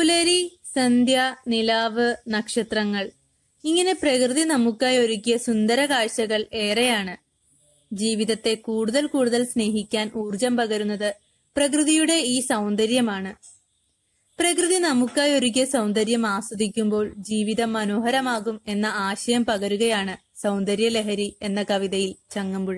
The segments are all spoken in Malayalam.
പുലരി സന്ധ്യ നിലാവ് നക്ഷത്രങ്ങൾ ഇങ്ങനെ പ്രകൃതി നമുക്കായി ഒരുക്കിയ സുന്ദര കാഴ്ചകൾ ഏറെയാണ് ജീവിതത്തെ കൂടുതൽ കൂടുതൽ സ്നേഹിക്കാൻ ഊർജം പകരുന്നത് പ്രകൃതിയുടെ ഈ സൗന്ദര്യമാണ് പ്രകൃതി നമുക്കായി ഒരുക്കിയ സൗന്ദര്യം ആസ്വദിക്കുമ്പോൾ ജീവിതം മനോഹരമാകും എന്ന ആശയം പകരുകയാണ് സൗന്ദര്യലഹരി എന്ന കവിതയിൽ ചങ്ങമ്പുഴ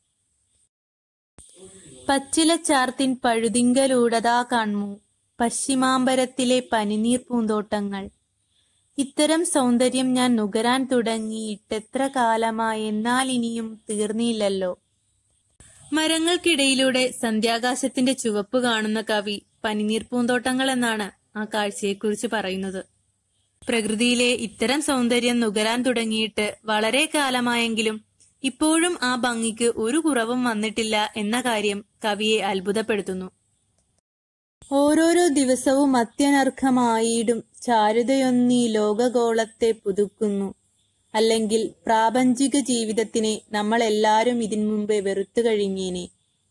പച്ചിലച്ചാർത്തിൻ പഴുതിങ്കലൂടതാ കാൺമു പശ്ചിമാമ്പരത്തിലെ പനിനീർ പൂന്തോട്ടങ്ങൾ ഇത്തരം സൗന്ദര്യം ഞാൻ നുകരാൻ തുടങ്ങിയിട്ടെത്ര കാലമായി എന്നാൽ ഇനിയും തീർന്നില്ലല്ലോ മരങ്ങൾക്കിടയിലൂടെ സന്ധ്യാകാശത്തിന്റെ ചുവപ്പ് കാണുന്ന കവി പനിനീർ പൂന്തോട്ടങ്ങൾ എന്നാണ് ആ കാഴ്ചയെക്കുറിച്ച് പറയുന്നത് പ്രകൃതിയിലെ ഇത്തരം സൗന്ദര്യം നുകരാൻ തുടങ്ങിയിട്ട് വളരെ കാലമായെങ്കിലും ഇപ്പോഴും ആ ഭംഗിക്ക് ഒരു കുറവും വന്നിട്ടില്ല എന്ന കാര്യം കവിയെ അത്ഭുതപ്പെടുത്തുന്നു ഓരോരോ ദിവസവും അത്യനർഘമായിടും ചാരുതയൊന്നീ ലോകഗോളത്തെ പുതുക്കുന്നു അല്ലെങ്കിൽ പ്രാപഞ്ചിക ജീവിതത്തിനെ നമ്മൾ എല്ലാവരും ഇതിനു മുമ്പേ വെറുത്തു കഴിഞ്ഞേനെ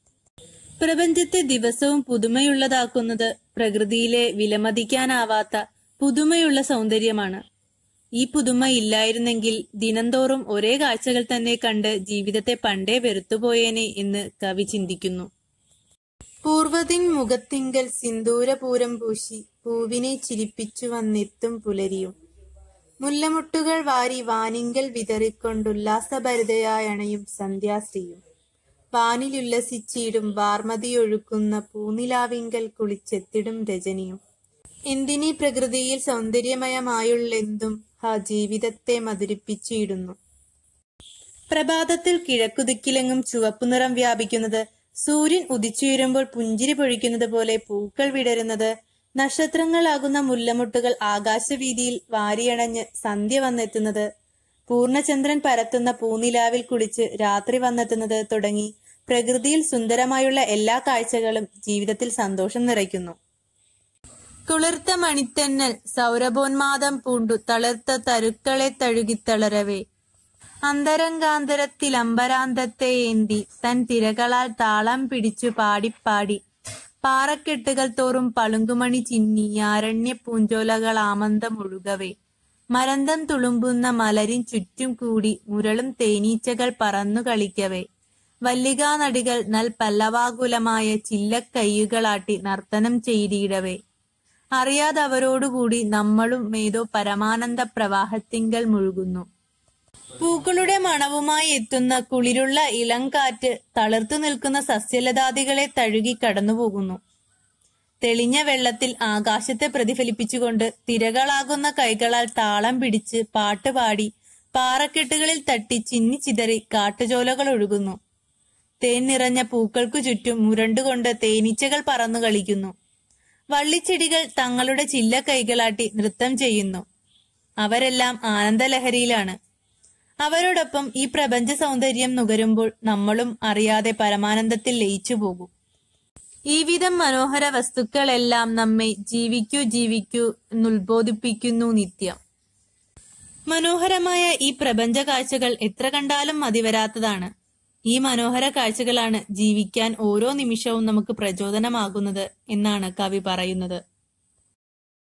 പ്രപഞ്ചത്തെ ദിവസവും പുതുമയുള്ളതാക്കുന്നത് പ്രകൃതിയിലെ വിലമതിക്കാനാവാത്ത പുതുമയുള്ള സൗന്ദര്യമാണ് ഈ പുതുമ ഇല്ലായിരുന്നെങ്കിൽ ദിനംതോറും ഒരേ കാഴ്ചകൾ തന്നെ കണ്ട് ജീവിതത്തെ പണ്ടേ വെറുത്തുപോയേനെ എന്ന് കവി ചിന്തിക്കുന്നു പൂർവതിൻ മുഖത്തിങ്കൽ സിന്ദൂരപൂരം പൂശി പൂവിനെ ചിരിപ്പിച്ചു വന്നെത്തും പുലരിയും മുല്ലമുട്ടുകൾ വാരി വാനിങ്കൽ വിതറിക്കൊണ്ടുല്ലാസഭരിതയായണയും സന്ധ്യാശ്രീയും വാനിലുല്ലസിച്ചിടും വാർമതിയൊഴുക്കുന്ന പൂനിലാവിങ്കൽ കുളിച്ചെത്തിടും രജനിയും എന്തിനീ പ്രകൃതിയിൽ സൗന്ദര്യമയമായുള്ളെന്തും ഹാ ജീവിതത്തെ മധുരിപ്പിച്ചിടുന്നു പ്രഭാതത്തിൽ കിഴക്കുദിക്കിലെങ്ങും ചുവപ്പു നിറം വ്യാപിക്കുന്നത് സൂര്യൻ ഉദിച്ചുയരുമ്പോൾ പുഞ്ചിരി പൊഴിക്കുന്നത് പോലെ പൂക്കൾ വിടരുന്നത് നക്ഷത്രങ്ങളാകുന്ന മുല്ലമുട്ടുകൾ ആകാശവീതിയിൽ വാരിയണഞ്ഞ് സന്ധ്യ വന്നെത്തുന്നത് പൂർണ്ണചന്ദ്രൻ പരത്തുന്ന പൂനിലാവിൽ കുളിച്ച് രാത്രി വന്നെത്തുന്നത് തുടങ്ങി പ്രകൃതിയിൽ സുന്ദരമായുള്ള എല്ലാ കാഴ്ചകളും ജീവിതത്തിൽ സന്തോഷം നിറയ്ക്കുന്നു തുളിർത്ത മണിത്തെന്നൽ സൗരഭോന്മാദം പൂണ്ടു തളിർത്ത തരുക്കളെ തഴുകിത്തളരവേ അന്തരംഗാന്തരത്തിൽ അമ്പരാന്തത്തെ ഏന്തി തൻ തിരകളാൽ താളം പിടിച്ചു പാടിപ്പാടി പാറക്കെട്ടുകൾ തോറും പളുങ്കുമണി ചിന്നി ആരണ്യ പൂഞ്ചോലകൾ ആമന്തം ഒഴുകവേ മരന്തം തുളുമ്പുന്ന മലരിൻ ചുറ്റും കൂടി മുരളും തേനീച്ചകൾ പറന്നു കളിക്കവേ വല്ലികാ നടികൾ നൽ പല്ലവാകുലമായ ചില്ലക്കയ്യുകളാട്ടി നർത്തനം ചെയ്തിടവേ അറിയാതവരോടുകൂടി നമ്മളും ഏതോ പരമാനന്ദ പ്രവാഹത്തിങ്കൽ മുഴുകുന്നു പൂക്കളുടെ മണവുമായി എത്തുന്ന കുളിരുള്ള ഇളംകാറ്റ് തളിർത്തു നിൽക്കുന്ന സസ്യലതാദികളെ തഴുകി കടന്നുപോകുന്നു തെളിഞ്ഞ വെള്ളത്തിൽ ആകാശത്തെ പ്രതിഫലിപ്പിച്ചുകൊണ്ട് തിരകളാകുന്ന കൈകളാൽ താളം പിടിച്ച് പാട്ടുപാടി പാറക്കെട്ടുകളിൽ തട്ടി ചിന്നി ചിതറി കാട്ടുചോലകൾ ഒഴുകുന്നു തേൻ നിറഞ്ഞ പൂക്കൾക്കു ചുറ്റും മുരണ്ടുകൊണ്ട് തേനീച്ചകൾ പറന്നു കളിക്കുന്നു വള്ളിച്ചെടികൾ തങ്ങളുടെ ചില്ല കൈകളാട്ടി നൃത്തം ചെയ്യുന്നു അവരെല്ലാം ആനന്ദലഹരിയിലാണ് അവരോടൊപ്പം ഈ പ്രപഞ്ച സൗന്ദര്യം നുകരുമ്പോൾ നമ്മളും അറിയാതെ പരമാനന്ദത്തിൽ ലയിച്ചു പോകും ഈ വിധം മനോഹര വസ്തുക്കളെല്ലാം നമ്മെ ജീവിക്കൂ ജീവിക്കൂ എന്നുത്ബോധിപ്പിക്കുന്നു നിത്യം മനോഹരമായ ഈ പ്രപഞ്ച കാഴ്ചകൾ എത്ര കണ്ടാലും മതിവരാത്തതാണ് ഈ മനോഹര കാഴ്ചകളാണ് ജീവിക്കാൻ ഓരോ നിമിഷവും നമുക്ക് പ്രചോദനമാകുന്നത് എന്നാണ് കവി പറയുന്നത്